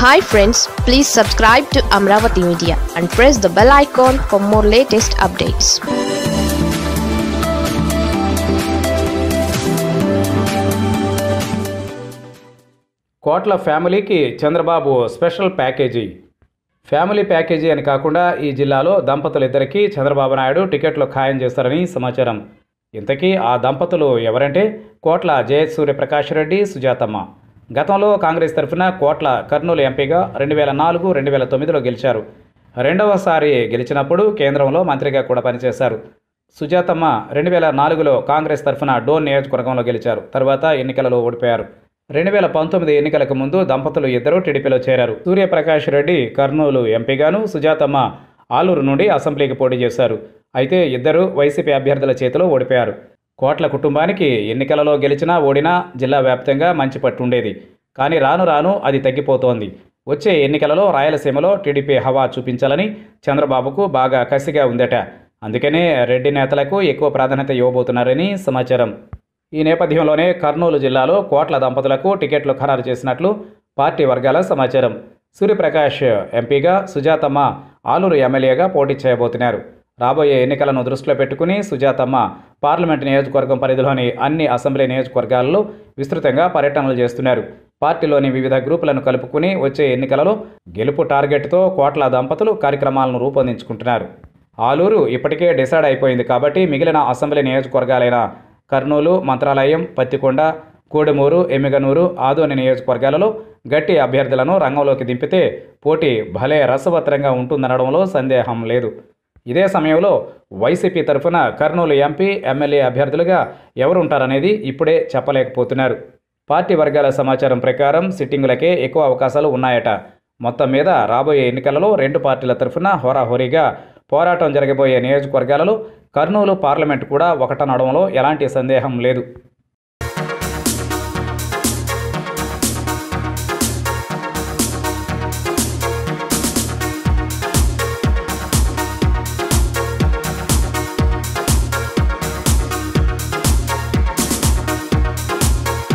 hi friends please subscribe to Amaravati media and press the bell icon for more latest updates కోట్ల ఫ్యామిలీకి Chandrababu special package family package అని కాకుండా ఈ జిల్లాలో దంపతులిద్దరికీ చంద్రబాబు నాయుడు టికెట్లు ఖాయం చేస్తారని సమాచారం ఇంతకీ ఆ దంపతులు ఎవరంటే కోట్ల జయత్ సూర్యప్రకాష్ రెడ్డి సుజాతమ్మ గతంలో కాంగ్రెస్ తరఫున కోట్ల కర్నూలు ఎంపీగా రెండు వేల నాలుగు రెండు వేల తొమ్మిదిలో గెలిచారు రెండవసారి గెలిచినప్పుడు కేంద్రంలో మంత్రిగా కూడా పనిచేశారు సుజాతమ్మ రెండు వేల నాలుగులో కాంగ్రెస్ తరఫున డోన్ నియోజకవర్గంలో గెలిచారు తర్వాత ఎన్నికలలో ఓడిపోయారు రెండు వేల పంతొమ్మిది ఎన్నికలకు ముందు దంపతులు ఇద్దరు టీడీపీలో చేరారు సూర్యప్రకాష్ రెడ్డి కర్నూలు ఎంపీగాను సుజాతమ్మ ఆలూరు నుండి అసెంబ్లీకి పోటీ చేశారు అయితే ఇద్దరు వైసీపీ అభ్యర్థుల చేతిలో ఓడిపోయారు కోట్ల కుటుంబానికి ఎన్నికలలో గెలిచినా ఓడినా జిల్లా వ్యాప్తంగా మంచి పట్టు ఉండేది కానీ రాను రాను అది తగ్గిపోతోంది వచ్చే ఎన్నికలలో రాయలసీమలో టీడీపీ హవా చూపించాలని చంద్రబాబుకు బాగా కసిగా ఉందట అందుకనే రెడ్డి నేతలకు ఎక్కువ ప్రాధాన్యత ఇవ్వబోతున్నారని సమాచారం ఈ నేపథ్యంలోనే కర్నూలు జిల్లాలో కోట్ల దంపతులకు టికెట్లు ఖరారు చేసినట్లు పార్టీ వర్గాల సమాచారం సూర్యప్రకాష్ ఎంపీగా సుజాతమ్మ ఆలూరు ఎమ్మెల్యేగా పోటీ చేయబోతున్నారు రాబోయే ఎన్నికలను దృష్టిలో పెట్టుకుని సుజాతమ్మ పార్లమెంటు నియోజకవర్గం పరిధిలోని అన్ని అసెంబ్లీ నియోజకవర్గాల్లో విస్తృతంగా పర్యటనలు చేస్తున్నారు పార్టీలోని వివిధ గ్రూపులను కలుపుకుని వచ్చే ఎన్నికలలో గెలుపు టార్గెట్తో కోట్ల దంపతులు కార్యక్రమాలను రూపొందించుకుంటున్నారు ఆలూరు ఇప్పటికే డిసైడ్ అయిపోయింది కాబట్టి మిగిలిన అసెంబ్లీ నియోజకవర్గాలైన కర్నూలు మంత్రాలయం పత్తికొండ కోడుమూరు ఎమ్మిగనూరు ఆదోని నియోజకవర్గాలలో గట్టి అభ్యర్థులను రంగంలోకి దింపితే పోటీ భలే రసవత్తరంగా ఉంటుందనడంలో సందేహం లేదు ఇదే సమయంలో వైసీపీ తరఫున కర్నూలు ఎంపీ ఎమ్మెల్యే అభ్యర్థులుగా ఎవరుంటారనేది ఇప్పుడే చెప్పలేకపోతున్నారు పార్టీ వర్గాల సమాచారం ప్రకారం సిట్టింగులకే ఎక్కువ అవకాశాలు ఉన్నాయట మొత్తం మీద రాబోయే ఎన్నికలలో రెండు పార్టీల తరఫున హోరాహోరీగా పోరాటం జరగబోయే నియోజకవర్గాలలో కర్నూలు పార్లమెంట్ కూడా ఒకటనడంలో ఎలాంటి సందేహం లేదు